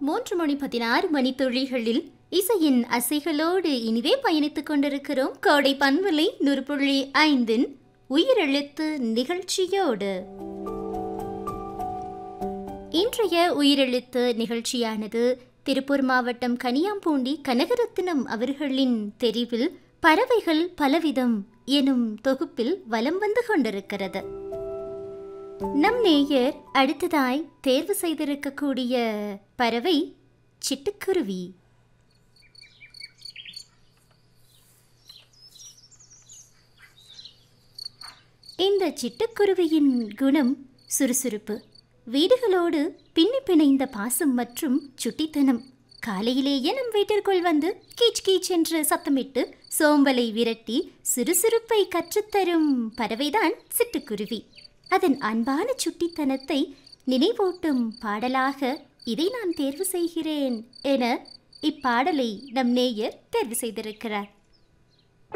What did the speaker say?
மூன்று மணி பதினாறு மணித்துளிகளில் இசையின் அசைகளோடு இனிதே பயணித்துக் கொண்டிருக்கிறோம் கோடை பன்மலை நூறு புள்ளி ஐந்தின் உயிரெழுத்து நிகழ்ச்சியோடு இன்றைய உயிரெழுத்து நிகழ்ச்சியானது திருப்பூர் மாவட்டம் கனியாம்பூண்டி கனகரத்தினம் அவர்களின் தெரிவில் பறவைகள் பலவிதம் எனும் தொகுப்பில் வலம் வந்து கொண்டிருக்கிறது நம் நேயர் அடுத்ததாய் தேர்வு செய்திருக்கக்கூடிய பறவை சிட்டுக்குருவி இந்த சிட்டுக்குருவியின் குணம் சுறுசுறுப்பு வீடுகளோடு பின்னி பிணைந்த பாசம் மற்றும் சுட்டித்தனம் காலையிலேயே நம் வீட்டிற்குள் வந்து கீச் கீச் என்று சத்தமிட்டு சோம்பலை விரட்டி சுறுசுறுப்பை கற்றுத்தரும் பறவைதான் சிட்டுக்குருவி அதன் அன்பான சுட்டித்தனத்தை நினைவூட்டும் பாடலாக இதை நான் தேர்வு செய்கிறேன் என இப்பாடலை நம் நேயர் தேர்வு செய்திருக்கிறார்